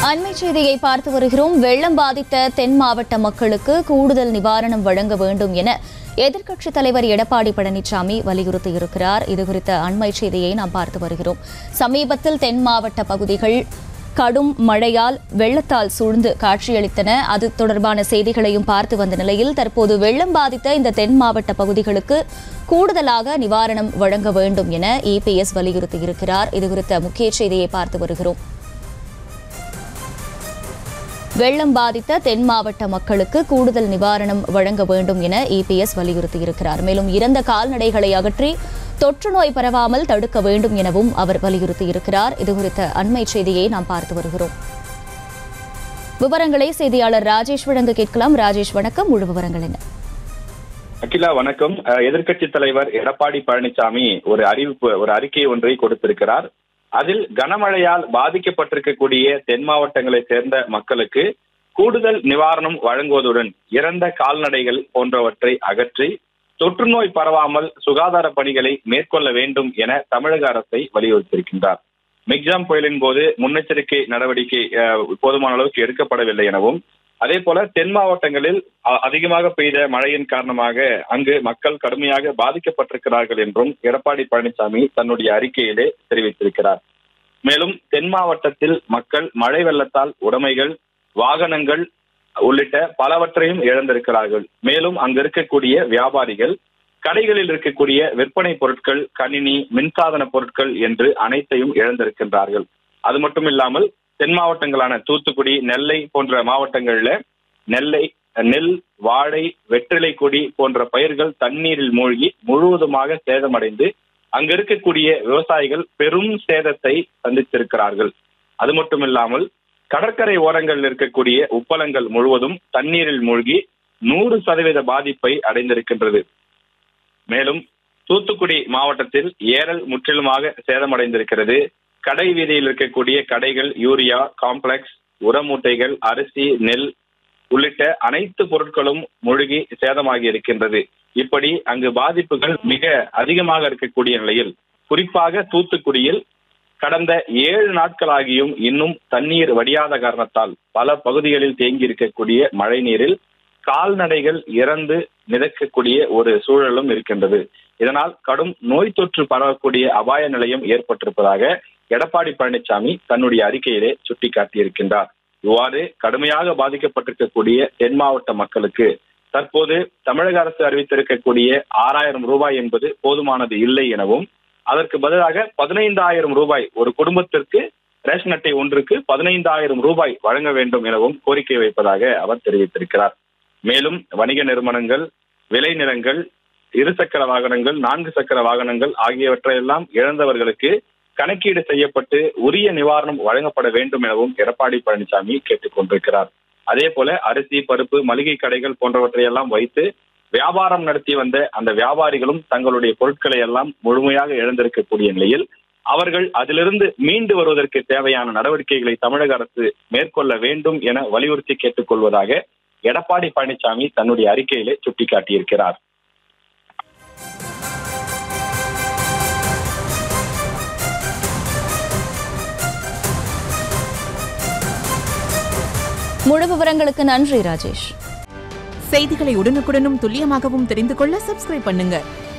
அண்மை செய்தியை பார்த்து வருகிறோம் வெள்ளம் பாதித்த தென் மாவட்ட மக்களுக்கு கூடுதல் நிவாரணம் வழங்க வேண்டும் என எதிர்க்கட்சித் தலைவர் எடப்பாடி பழனிசாமி வலியுறுத்தியிருக்கிறார் இதுகுறித்த அண்மை செய்தியை நாம் பார்த்து வருகிறோம் சமீபத்தில் தென் மாவட்ட பகுதிகள் கடும் மழையால் வெள்ளத்தால் சூழ்ந்து காட்சியளித்தன அது தொடர்பான செய்திகளையும் பார்த்து வந்த நிலையில் தற்போது வெள்ளம் பாதித்த இந்த தென் மாவட்ட பகுதிகளுக்கு கூடுதலாக நிவாரணம் வழங்க வேண்டும் என இபிஎஸ் வலியுறுத்தியிருக்கிறார் இதுகுறித்த முக்கிய செய்தியை பார்த்து வருகிறோம் வெள்ளம் பாதித்த தென் மாவட்ட மக்களுக்கு கூடுதல் நிவாரணம் வழங்க வேண்டும் என இபிஎஸ் வலியுறுத்தியிருக்கிறார் மேலும் இறந்த கால்நடைகளை அகற்றி தொற்று நோய் பரவாமல் தடுக்க வேண்டும் எனவும் அவர் வலியுறுத்தியிருக்கிறார் இதுகுறித்த அண்மை செய்தியை நாம் பார்த்து வருகிறோம் விவரங்களை செய்தியாளர் ராஜேஷ் வழங்க கேட்கலாம் ராஜேஷ் வணக்கம் முழு விவரங்கள் என்ன அகிலா வணக்கம் எதிர்கட்சி தலைவர் எடப்பாடி பழனிசாமி ஒரு அறிவிப்பு ஒரு அறிக்கை ஒன்றை கொடுத்திருக்கிறார் அதில் கனமழையால் பாதிக்கப்பட்டிருக்கக்கூடிய தென் மாவட்டங்களை சேர்ந்த மக்களுக்கு கூடுதல் நிவாரணம் வழங்குவதுடன் இறந்த கால்நடைகள் போன்றவற்றை அகற்றி தொற்று நோய் பரவாமல் சுகாதார பணிகளை மேற்கொள்ள வேண்டும் என தமிழக அரசை வலியுறுத்தியிருக்கின்றார் மிக்ஜாம் புயலின் போது முன்னெச்சரிக்கை நடவடிக்கை அஹ், போதுமான அளவுக்கு எடுக்கப்படவில்லை எனவும் அதே போல தென் மாவட்டங்களில் அ- அதிகமாக பெய்த மழையின் காரணமாக அங்கு மக்கள் கடுமையாக பாதிக்கப்பட்டிருக்கிறார்கள் என்றும் எடப்பாடி பழனிசாமி தன்னுடைய அறிக்கையிலே தெரிவித்திருக்கிறார் மேலும் தென் மாவட்டத்தில் மக்கள் மழை வெள்ளத்தால் உடைமைகள் வாகனங்கள் உள்ளிட்ட பலவற்றையும் இழந்திருக்கிறார்கள் மேலும் அங்கு இருக்கக்கூடிய வியாபாரிகள் கடைகளில் இருக்கக்கூடிய விற்பனை பொருட்கள் கணினி மின்சாதன பொருட்கள் என்று அனைத்தையும் இழந்திருக்கின்றார்கள் அது மட்டும் இல்லாமல் தென் மாவட்டங்களான தூத்துக்குடி நெல்லை போன்ற மாவட்டங்கள்ல நெல்லை நெல் வாழை வெற்றிலை கொடி போன்ற பயிர்கள் தண்ணீரில் மூழ்கி முழுவதுமாக சேதமடைந்து அங்க இருக்கக்கூடிய விவசாயிகள் பெரும் சேதத்தை சந்தித்திருக்கிறார்கள் அது மட்டும் இல்லாமல் கடற்கரை ஓரங்களில் இருக்கக்கூடிய உப்பளங்கள் முழுவதும் தண்ணீரில் மூழ்கி நூறு சதவீத பாதிப்பை அடைந்திருக்கின்றது மேலும் தூத்துக்குடி மாவட்டத்தில் ஏரல் முற்றிலுமாக சேதமடைந்திருக்கிறது கடை வீதியில் இருக்கக்கூடிய கடைகள் யூரியா காம்ப்ளெக்ஸ் உரமூட்டைகள் அரிசி நெல் உள்ளிட்ட அனைத்து பொருட்களும் முழுகி சேதமாகி இருக்கின்றது இப்படி அங்கு பாதிப்புகள் மிக அதிகமாக இருக்கக்கூடிய நிலையில் குறிப்பாக தூத்துக்குடியில் கடந்த ஏழு நாட்களாகியும் இன்னும் தண்ணீர் வடியாத காரணத்தால் பல பகுதிகளில் தேங்கி இருக்கக்கூடிய மழை நீரில் கால்நடைகள் இறந்து மிதக்கக்கூடிய ஒரு சூழலும் இருக்கின்றது இதனால் கடும் நோய் தொற்று பரவக்கூடிய அபாய நிலையம் ஏற்பட்டிருப்பதாக எடப்பாடி பழனிசாமி தன்னுடைய அறிக்கையிலே சுட்டிக்காட்டியிருக்கின்றார் இவ்வாறு கடுமையாக பாதிக்கப்பட்டிருக்கக்கூடிய தென் மாவட்ட மக்களுக்கு தற்போது தமிழக அரசு அறிவித்திருக்கக்கூடிய ஆறாயிரம் ரூபாய் என்பது போதுமானது இல்லை எனவும் அதற்கு பதிலாக பதினைந்தாயிரம் ரூபாய் ஒரு குடும்பத்திற்கு ரேஷன் அட்டை ஒன்றுக்கு பதினைந்தாயிரம் ரூபாய் வழங்க வேண்டும் எனவும் கோரிக்கை வைப்பதாக அவர் தெரிவித்திருக்கிறார் மேலும் வணிக நிறுவனங்கள் விளைநிலங்கள் இருசக்கர வாகனங்கள் நான்கு சக்கர வாகனங்கள் ஆகியவற்றையெல்லாம் இழந்தவர்களுக்கு கணக்கீடு செய்யப்பட்டு உரிய நிவாரணம் வழங்கப்பட வேண்டும் எனவும் எடப்பாடி பழனிசாமி கேட்டுக் கொண்டிருக்கிறார் அதே போல அரிசி பருப்பு மளிகை கடைகள் போன்றவற்றையெல்லாம் வைத்து வியாபாரம் நடத்தி வந்த அந்த வியாபாரிகளும் தங்களுடைய பொருட்களை எல்லாம் முழுமையாக இழந்திருக்கக்கூடிய நிலையில் அவர்கள் அதிலிருந்து மீண்டு வருவதற்கு தேவையான நடவடிக்கைகளை தமிழக அரசு மேற்கொள்ள வேண்டும் என வலியுறுத்தி கேட்டுக்கொள்வதாக எடப்பாடி பழனிசாமி தன்னுடைய அறிக்கையிலே சுட்டிக்காட்டியிருக்கிறார் முழு விவரங்களுக்கு நன்றி ராஜேஷ் செய்திகளை உடனுக்குடனும் துல்லியமாகவும் தெரிந்து கொள்ள சப்ஸ்கிரைப் பண்ணுங்க